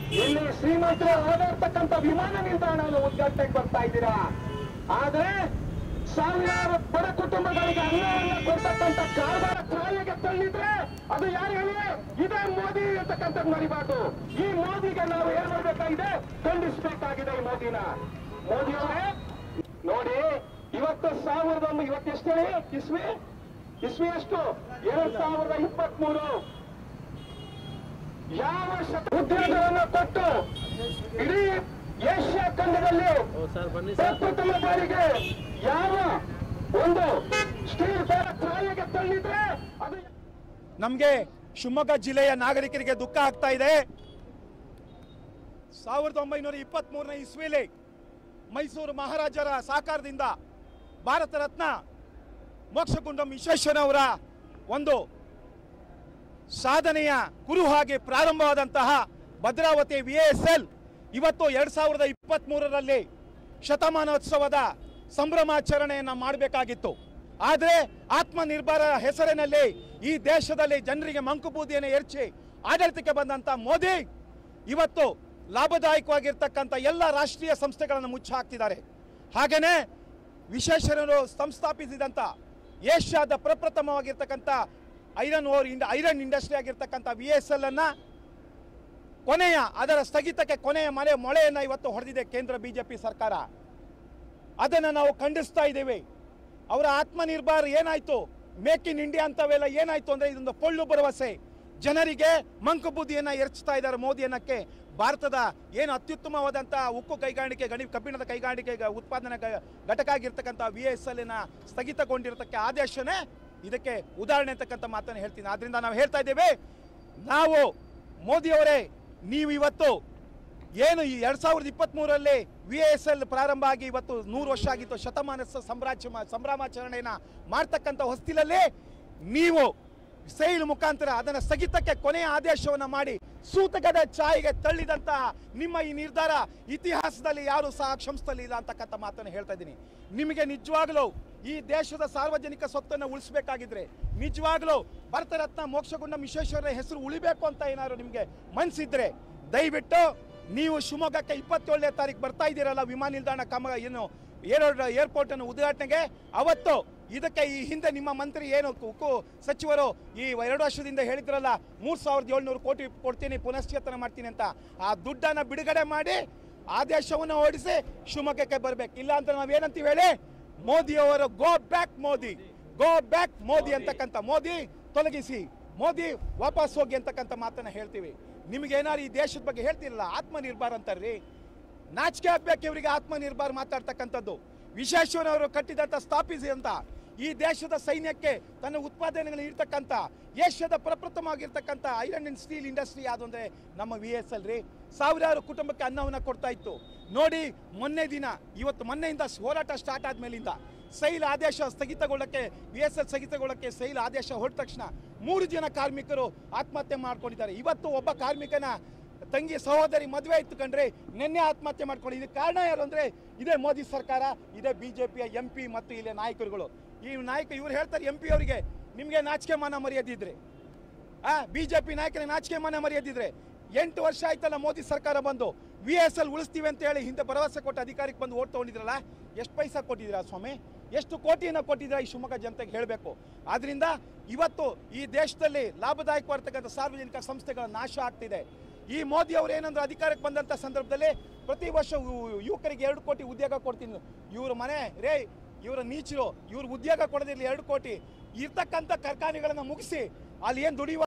ಇಲ್ಲಿ ಶ್ರೀಮಂತರು ಓಡಾಡ್ತಕ್ಕಂಥ ವಿಮಾನ ನಿಲ್ದಾಣವನ್ನು ಉದ್ಘಾಟನೆಗೆ ಬರ್ತಾ ಇದ್ದೀರಾ ಆದ್ರೆ ಸಾವಿರಾರು ಬಡ ಕುಟುಂಬಗಳಿಗೆ ಅನ್ನವನ್ನ ಕೊಡ್ತಕ್ಕಂಥ ಕಾರ್ಬಾರ ಕಾಯಿಗೆ ತಳ್ಳಿದ್ರೆ ಅದು ಯಾರು ಹೇಳಿ ಇದೇ ಮೋದಿ ಅಂತಕ್ಕಂಥ ಮರಿಬಾರ್ದು ಈ ಮೋದಿಗೆ ನಾವು ಏನ್ ಮಾಡ್ಬೇಕಾಗಿದೆ ಖಂಡಿಸಬೇಕಾಗಿದೆ ಈ ಮೋದಿನ ಮೋದಿ ಅವರೇ ನೋಡಿ ಇವತ್ತು ಸಾವಿರದ ಒಂದು ಇವತ್ತೆಷ್ಟು ಹೇಳಿ ಇಸ್ವಿ ಇಸ್ವಿ ಎಷ್ಟು ಎರಡ್ ಸಾವಿರದ ಇಪ್ಪತ್ತ್ ಮೂರು ಯಾವ ಶತ- ಉದ್ಯೋಗವನ್ನು ಕೊಟ್ಟು ಇಡೀ ಏಷ್ಯಾ ಖಂಡದಲ್ಲಿ ಪ್ರಪ್ರಥಮ ಬಾರಿಗೆ ಯಾವ ಒಂದು ಸ್ಟೀಲ್ ಬೇಡ ಕಾಯಿಗೆ ತಳ್ಳಿದ್ರೆ ಅದು ನಮಗೆ ಶಿವಮೊಗ್ಗ ಜಿಲ್ಲೆಯ ನಾಗರಿಕರಿಗೆ ದುಃಖ ಆಗ್ತಾ ಇದೆ ಸಾವಿರದ ಒಂಬೈನೂರ ಇಪ್ಪತ್ತ್ ಮೂರನೇ ಇಸ್ವಿಲಿ ಮೈಸೂರು ಮಹಾರಾಜರ ಸಹಕಾರದಿಂದ ಭಾರತ ರತ್ನ ಮೋಕ್ಷಗುಂಡಂ ವಿಶ್ವೇಶ್ವರವರ ಒಂದು ಸಾಧನೆಯ ಕುರುಹಾಗಿ ಪ್ರಾರಂಭವಾದಂತಹ ಭದ್ರಾವತಿ ವಿ ಎಸ್ ಎಲ್ ಇವತ್ತು ಎರಡ್ ಸಾವಿರದ ಇಪ್ಪತ್ತ್ ಮೂರರಲ್ಲಿ ಶತಮಾನೋತ್ಸವದ ಸಂಭ್ರಮಾಚರಣೆಯನ್ನು ಮಾಡಬೇಕಾಗಿತ್ತು ಆದರೆ ಆತ್ಮನಿರ್ಭರ ಹೆಸರಿನಲ್ಲಿ ಈ ದೇಶದಲ್ಲಿ ಜನರಿಗೆ ಮಂಕುಬೂದಿಯನ್ನು ಎರಚಿ ಆಡಳಿತಕ್ಕೆ ಬಂದಂತ ಮೋದಿ ಇವತ್ತು ಲಾಭದಾಯಕವಾಗಿರ್ತಕ್ಕಂಥ ಎಲ್ಲ ರಾಷ್ಟ್ರೀಯ ಸಂಸ್ಥೆಗಳನ್ನು ಮುಚ್ಚಿ ಹಾಕ್ತಿದ್ದಾರೆ ಹಾಗೇನೆ ವಿಶ್ವೇಶ್ವರರು ಸಂಸ್ಥಾಪಿಸಿದಂಥ ಏಷ್ಯಾದ ಪ್ರಪ್ರಥಮವಾಗಿರ್ತಕ್ಕಂಥ ಐರನ್ ಓರ್ ಇಂಡ ಐರನ್ ಇಂಡಸ್ಟ್ರಿ ಆಗಿರ್ತಕ್ಕಂಥ ವಿ ಎಸ್ ಎಲ್ ಅನ್ನ ಕೊನೆಯ ಅದರ ಸ್ಥಗಿತಕ್ಕೆ ಕೊನೆಯ ಮಳೆ ಮೊಳೆಯನ್ನು ಇವತ್ತು ಹೊಡೆದಿದೆ ಕೇಂದ್ರ ಬಿಜೆಪಿ ಸರ್ಕಾರ ಅದನ್ನು ನಾವು ಖಂಡಿಸ್ತಾ ಇದ್ದೇವೆ ಅವರ ಆತ್ಮನಿರ್ಭರ್ ಏನಾಯ್ತು ಮೇಕ್ ಇನ್ ಇಂಡಿಯಾ ಅಂತವೆಲ್ಲ ಏನಾಯ್ತು ಅಂದ್ರೆ ಇದೊಂದು ಪೊಳ್ಳು ಭರವಸೆ ಜನರಿಗೆ ಮಂಕು ಬುದ್ಧಿಯನ್ನ ಎರಚ್ತಾ ಇದ್ದಾರೆ ಮೋದಿ ಅನ್ನಕ್ಕೆ ಭಾರತದ ಏನು ಅತ್ಯುತ್ತಮವಾದಂಥ ಉಕ್ಕು ಕೈಗಾರಿಕೆ ಗಣಿ ಕಬ್ಬಿಣದ ಕೈಗಾರಿಕೆ ಗ- ಉತ್ಪಾದನಾ ಗ- ಘಟಕ ಆಗಿರ್ತಕ್ಕಂಥ ವಿ ಎಸ್ ಎಲ್ನ ಸ್ಥಗಿತಗೊಂಡಿರತಕ್ಕ ಆದೇಶನೇ ಇದಕ್ಕೆ ಉದಾಹರಣೆ ಅಂತಕ್ಕಂಥ ಮಾತನ್ನು ಹೇಳ್ತೀನಿ ಆದ್ರಿಂದ ನಾವು ಹೇಳ್ತಾ ಇದ್ದೇವೆ ನಾವು ಮೋದಿಯವರೇ ನೀವು ಇವತ್ತು ಏನು ಈ ಎರಡ್ ಸಾವಿರದ ಇಪ್ಪತ್ತ್ ಮೂರರಲ್ಲಿ ವಿ ಎಸ್ ಎಲ್ ಪ್ರಾರಂಭ ಆಗಿ ಇವತ್ತು ನೂರು ವರ್ಷ ಆಗಿತ್ತು ಶತಮಾನಸ ಸಂಭ್ರಾಚ ಸಂಭ್ರಮಾಚರಣೆಯನ್ನ ಮಾಡ್ತಕ್ಕಂಥ ಹೊಸ್ತಿಲಲ್ಲಿ ನೀವು ಸೈಲ್ ಮುಖಾಂತರ ಅದನ್ನ ಸ್ಥಗಿತಕ್ಕೆ ಕೊನೆಯ ಆದೇಶವನ್ನ ಮಾಡಿ ಸೂತಕದ ಚಾಯಿಗೆ ತಳ್ಳಿದಂತಹ ನಿಮ್ಮ ಈ ನಿರ್ಧಾರ ಇತಿಹಾಸದಲ್ಲಿ ಯಾರು ಸಹ ಕ್ಷಮಿಸ್ತಲ್ಲಿ ಇಲ್ಲ ಅಂತಕ್ಕಂಥ ಮಾತನ್ನು ಹೇಳ್ತಾ ಇದ್ದೀನಿ ನಿಮಗೆ ನಿಜವಾಗ್ಲೂ ಈ ದೇಶದ ಸಾರ್ವಜನಿಕ ಸ್ವತ್ತನ್ನು ಉಳಿಸಬೇಕಾಗಿದ್ರೆ ನಿಜವಾಗ್ಲೂ ಭಾರತರತ್ನ ಮೋಕ್ಷಗುಂಡ ವಿಶ್ವೇಶ್ವರ ಹೆಸರು ಉಳಿಬೇಕು ಅಂತ ಏನಾದ್ರು ನಿಮಗೆ ಮನ್ಸಿದ್ರೆ ದಯವಿಟ್ಟು ನೀವು ಶಿವಮೊಗ್ಗಕ್ಕೆ ಇಪ್ಪತ್ತೇಳನೇ ತಾರೀಕು ಬರ್ತಾ ಇದ್ದೀರಲ್ಲ ವಿಮಾನ ನಿಲ್ದಾಣ ಕಮ ಏನು ಏರೋ ಏರ್ಪೋರ್ಟ್ ಅನ್ನು ಉದ್ಘಾಟನೆಗೆ ಅವತ್ತು ಇದಕ್ಕೆ ಈ ಹಿಂದೆ ನಿಮ್ಮ ಮಂತ್ರಿ ಏನು ಉಕ್ಕು ಸಚಿವರು ಈ ಎರಡು ವರ್ಷದಿಂದ ಹೇಳಿದ್ರಲ್ಲ ಮೂರ್ ಸಾವಿರದ ಏಳ್ನೂರು ಕೋಟಿ ಕೊಡ್ತೀನಿ ಪುನಶ್ಚೇತನ ಮಾಡ್ತೀನಿ ಅಂತ ಆ ದುಡ್ಡನ್ನ ಬಿಡುಗಡೆ ಮಾಡಿ ಆದೇಶವನ್ನು ಹೊರಡಿಸಿ ಶಿವಮೊಗ್ಗಕ್ಕೆ ಬರ್ಬೇಕು ಇಲ್ಲ ಅಂತ ನಾವೇನಂತೀವಿ ಹೇಳಿ ಮೋದಿ ಅವರು go back Modi go back Modi ಅಂತಕ್ಕಂಥ ಮೋದಿ ತೊಲಗಿಸಿ ಮೋದಿ ವಾಪಸ್ ಹೋಗಿ ಅಂತಕ್ಕಂಥ ಮಾತನ್ನ ಹೇಳ್ತೀವಿ ನಿಮ್ಗೆ ಏನಾದ್ರು ಈ ದೇಶದ ಬಗ್ಗೆ ಹೇಳ್ತಿರಲ್ಲ ಆತ್ಮನಿರ್ಭರ್ ಅಂತಾರ್ರಿ ನಾಚಿಕೆ ಆಗ್ಬೇಕು ಇವರಿಗೆ ಆತ್ಮನಿರ್ಭರ್ ಮಾತಾಡ್ತಕ್ಕಂಥದ್ದು ವಿಶ್ವೇಶ್ವರವರು ಕಟ್ಟಿದಂಥ ಸ್ಥಾಪಿಸಿ ಅಂತ ಈ ದೇಶದ ಸೈನ್ಯಕ್ಕೆ ತನ್ನ ಉತ್ಪಾದನೆಗಳನ್ನು ಇರ್ತಕ್ಕಂಥ ಏಷ್ಯಾದ ಪ್ರಪ್ರಥಮವಾಗಿರ್ತಕ್ಕಂಥ ಐರನ್ ಅಂಡ್ ಸ್ಟೀಲ್ ಇಂಡಸ್ಟ್ರಿ ಯಾವುದು ಅಂದ್ರೆ ನಮ್ಮ ವಿ ಎಸ್ ಎಲ್ ರೀ ಸಾವಿರಾರು ಕುಟುಂಬಕ್ಕೆ ಅನ್ನವನ್ನು ಕೊಡ್ತಾ ಇತ್ತು ನೋಡಿ ಮೊನ್ನೆ ದಿನ ಇವತ್ತು ಮೊನ್ನೆಯಿಂದ ಹೋರಾಟ ಸ್ಟಾರ್ಟ್ ಆದ್ಮೇಲಿಂದ ಸೈಲ್ ಆದೇಶ ಸ್ಥಗಿತಗೊಳ್ಳಕ್ಕೆ ವಿ ಎಸ್ ಎಲ್ ಸ್ಥಗಿತಗೊಳ್ಳಕ್ಕೆ ಸೈಲ್ ಆದೇಶ ಹೊರಟ ತಕ್ಷಣ ಮೂರು ಜನ ಕಾರ್ಮಿಕರು ಆತ್ಮಹತ್ಯೆ ಮಾಡ್ಕೊಂಡಿದ್ದಾರೆ ಇವತ್ತು ಒಬ್ಬ ಕಾರ್ಮಿಕನ ತಂಗಿ ಸಹೋದರಿ ಮದುವೆ ಇತ್ತು ಕಂಡ್ರೆ ನಿನ್ನೆ ಆತ್ಮಹತ್ಯೆ ಮಾಡ್ಕೊಂಡು ಇದಕ್ಕೆ ಕಾರಣ ಯಾರು ಅಂದ್ರೆ ಇದೇ ಮೋದಿ ಸರ್ಕಾರ ಇದೇ ಬಿಜೆಪಿಯ ಎಂ ಪಿ ಮತ್ತು ಇಲ್ಲಿ ನಾಯಕರುಗಳು ಈ ನಾಯಕ ಇವ್ರು ಹೇಳ್ತಾರೆ ಎಂ ಪಿ ಅವರಿಗೆ ನಿಮಗೆ ನಾಚಿಕೆ ಮಾನ ಮರ್ಯಾದಿದ್ರೆ ಆ ಬಿಜೆಪಿ ನಾಯಕರ ನಾಚಿಕೆ ಮಾನ ಮರ್ಯಾದಿದ್ರೆ ಎಂಟು ವರ್ಷ ಆಯ್ತಲ್ಲ ಮೋದಿ ಸರ್ಕಾರ ಬಂದು ವಿ ಎಸ್ ಎಲ್ ಉಳಿಸ್ತೀವಿ ಅಂತ ಹೇಳಿ ಹಿಂದೆ ಭರವಸೆ ಕೊಟ್ಟು ಅಧಿಕಾರಕ್ಕೆ ಬಂದು ಓಟ್ ತಗೊಂಡಿದ್ರಲ್ಲ ಎಷ್ಟು ಪೈಸಾ ಕೊಟ್ಟಿದ್ದೀರಾ ಸ್ವಾಮಿ ಎಷ್ಟು ಕೋಟಿಯನ್ನು ಕೊಟ್ಟಿದ್ದೀರಾ ಈ ಶಿವಮೊಗ್ಗ ಜನತೆಗೆ ಹೇಳಬೇಕು ಆದ್ರಿಂದ ಇವತ್ತು ಈ ದೇಶದಲ್ಲಿ ಲಾಭದಾಯಕವಾಗಿರ್ತಕ್ಕಂಥ ಸಾರ್ವಜನಿಕ ಸಂಸ್ಥೆಗಳ ನಾಶ ಆಗ್ತಿದೆ ಈ ಮೋದಿ ಅವರು ಏನಂದ್ರೆ ಅಧಿಕಾರಕ್ಕೆ ಬಂದಂಥ ಸಂದರ್ಭದಲ್ಲಿ ಪ್ರತಿ ವರ್ಷ ಯು- ಯುವಕರಿಗೆ ಎರಡು ಕೋಟಿ ಉದ್ಯೋಗ ಕೊಡ್ತೀನಿ ಇವ್ರ ಮನೆ ರೇ ಇವರ ನೀಚರು ಇವ್ರ ಉದ್ಯೋಗ ಕೊಡದಿರಲಿ ಎರಡು ಕೋಟಿ ಇರ್ತಕ್ಕಂಥ ಕಾರ್ಖಾನೆಗಳನ್ನು ಮುಗಿಸಿ ಅಲ್ಲಿ ಏನು ದುಡಿಯುವ